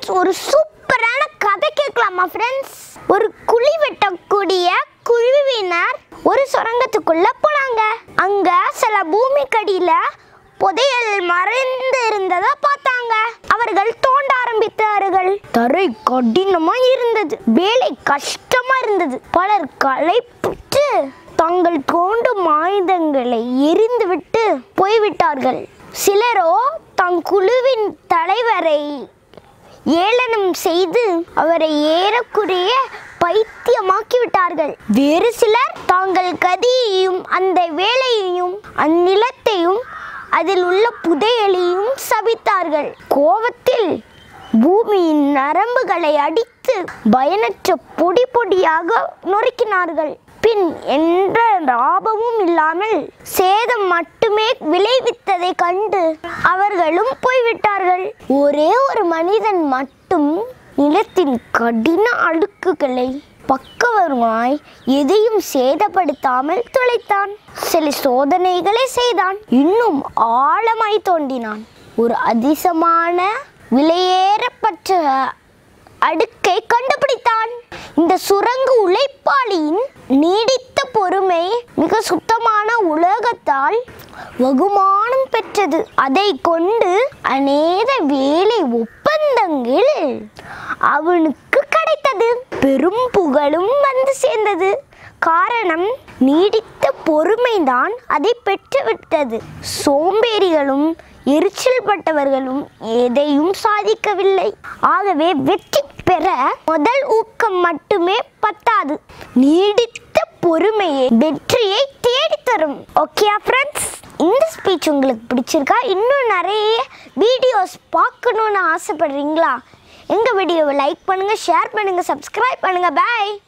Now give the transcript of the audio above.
friends ஒரு சூப்பரான கதை கேட்கலாமா ஃப்ரெண்ட்ஸ் ஒரு குழி வெட்டக்கூடிய குழுவினர் ஒரு சுரங்கத்துக்குள்ள போனாங்க அங்க சில பூமிக்கடியில புதையல் மறைந்து இருந்ததை பார்த்தாங்க அவர்கள் தோண்ட ஆரம்பித்தார்கள் தரை கடினமா இருந்தது வேலை கஷ்டமா இருந்தது பலர் களைப்புற்று தங்கள் தோண்டும் ஆயுதங்களை எரிந்துவிட்டு போய்விட்டார்கள் சிலரோ தங் குழுவின் தலைவரை ஏளனம் செய்து அவரை ஏறக்குறைய பைத்தியமாக்கி விட்டார்கள் வேறு சிலர் தாங்கள் கதியையும் அந்த வேலையையும் அந்நிலத்தையும் அதில் உள்ள புதையலையும் சபித்தார்கள் கோபத்தில் பூமியின் நரம்புகளை அடித்து பயனற்ற பொடி பொடியாக நொறுக்கினார்கள் பின் என்ற லாபமும் இல்லாமல் சேதம் மட்டுமே விளைவித்ததை கண்டு அவர்களும் போய்விட்டார்கள் ஒரே ஒரு மனிதன் மட்டும் நிலத்தின் கடின அழுக்குகளை பக்கவருமாய் எதையும் சேதப்படுத்தாமல் துளைத்தான் சில சோதனைகளை செய்தான் இன்னும் ஆழமாய் தோண்டினான் ஒரு அதிசமான விலையேறப்பட்ட அடுக்கை கண்டுபிடித்தான் இந்த சுரங்க உழைப்பாளியின் நீடித்த பொறுமை மிக சுத்தமான உலகத்தால் வகுமானம் பெற்றது அதை கொண்டு அநேக வேலை ஒப்பந்தங்கள் அவனுக்கு கிடைத்தது பெரும் புகழும் வந்து சேர்ந்தது காரணம் நீடித்த பொறுமைதான் அதை பெற்றுவிட்டது சோம்பேறிகளும் எரிச்சல் பட்டவர்களும் எதையும் சாதிக்கவில்லை ஆகவே வெற்றி பெற முதல் ஊக்கம் மட்டுமே பத்தாது நீடித்த பொறுமையை வெற்றியை தேடித்தரும் ஓகே ஃப்ரெண்ட்ஸ் இந்த ஸ்பீச் உங்களுக்கு பிடிச்சிருக்கா இன்னும் நிறைய வீடியோஸ் பார்க்கணுன்னு ஆசைப்படுறீங்களா எங்கள் வீடியோவை லைக் பண்ணுங்கள் ஷேர் பண்ணுங்கள் சப்ஸ்கிரைப் பண்ணுங்கள் பாய்